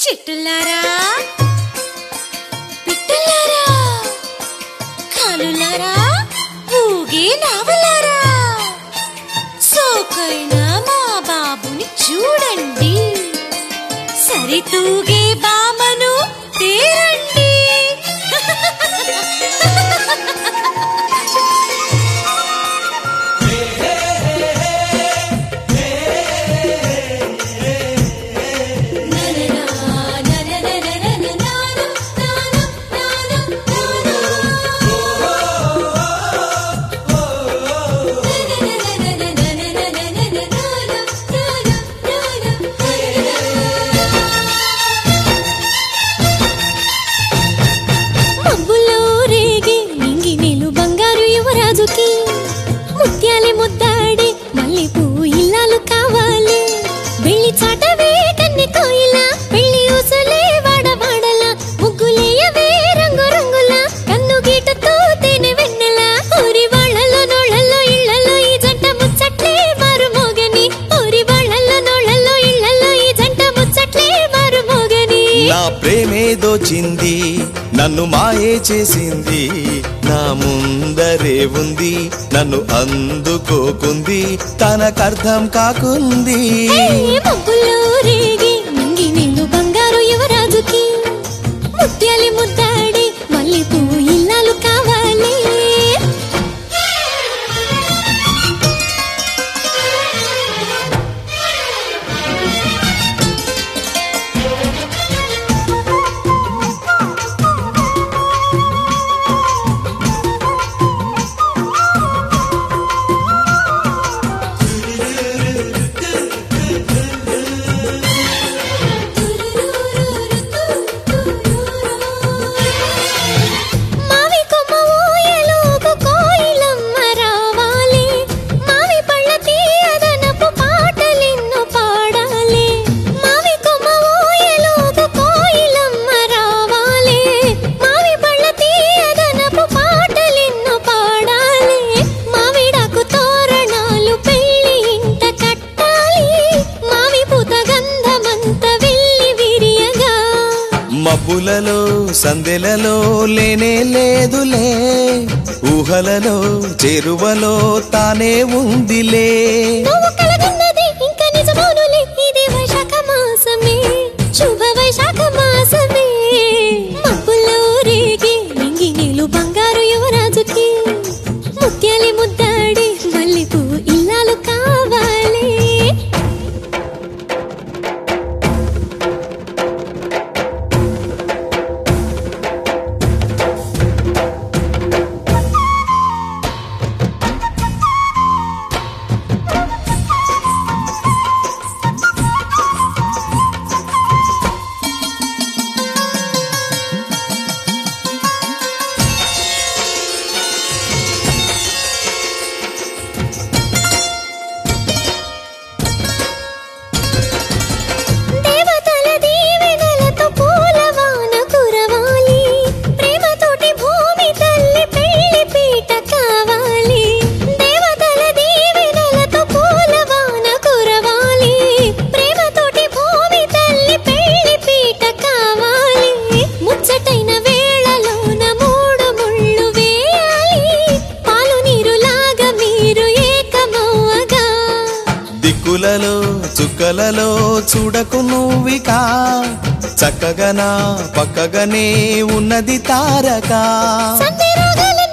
చిట్టులారా పిట్టలారా కాలులారా ఊగే నావలారా సోకైన మా బాబుని చూడండి సరితూగే బామను తేరండి మబ్బులో రేగి నింగి నీళ్ళు బంగారు యువరాజుకి ముత్యాలి ముద్దాడి మళ్ళీ పువ్వు ఇల్లాలు కావాలి వెళ్ళి చాటవే కన్నె కోయిల పెళ్లి ఊసలే వాడవాడల ముగ్గులేయవే రంగు రంగుల కన్ను గీటతో తేనె వెన్నెల ఊరి వాళ్ళలో నోళ్ళల్లో ఇళ్లలో ఈ జంట ముచ్చట్లే మారు మోగని ఊరి వాళ్ళల్లో నోళ్ళల్లో ఇళ్లలో ఈ జంట ముచ్చట్లే మారు మోగని నా ప్రేమే దోచింది నన్ను మాయే చేసింది నా ముందరే ఉంది నన్ను అందుకోకుంది తనకర్థం కాకుంది మబ్బుల్లో రేగి నింగి నీళ్ళు బంగారు యువరాజుకి ముత్యాలి ముద్దాడి మళ్ళీ పువ్వు ఇల్లాలు కావాలి మావి కొమ్మ ఊయలోపు కోయిలమ్మ రావాలి మావి పళ్ళ తీయదనపు పాటలెన్నో పాడాలి మావి కొమ్మ ఊయలోపు కోయిలమ్మ రావాలి మావి పళ్ళ తీయదనపు పాటలెన్నో పాడాలి మావిడాకు తోరణాలు పెళ్లి ఇంట కట్టాలి మావి పూత గంధమంత వెళ్ళి విరియగా మబ్బులలో సందెలలో లేనే లేదులే ఊహలలో చేరువలో తానే ఉందిలే నువ్వు కలగన్నది ఇంకా నిజమౌనులే ఇది వైశాఖ మాసమే శుభ వైశాఖ మాసమే మబ్బుల్లో రేగి నింగి నీళ్ళు బంగారు యువరాజుకి ముత్యాలి ముద్దాడి మల్లె పువ్వు ఇల్లాలు కావాలి దేవతల దీవెనలతో పూలవాన కురవాలి ప్రేమతోటి భూమి తల్లి పెళ్లి పీట కావాలి దేవతల దీవెనలతో పూలవాన కురవాలి ప్రేమతోటి భూమి తల్లి పెళ్లి పీట కావాలి ముచ్చటైన వేళలోన మూడు ముళ్ళు వేయాలి పాలు నీరులాగా మీరు ఏకమవ్వగా దిక్కులలో చుక్కలలో చూడకు నువ్వికా చక్కగా నా పక్కగానే ఉన్నది తారక సంధ్య రాగాల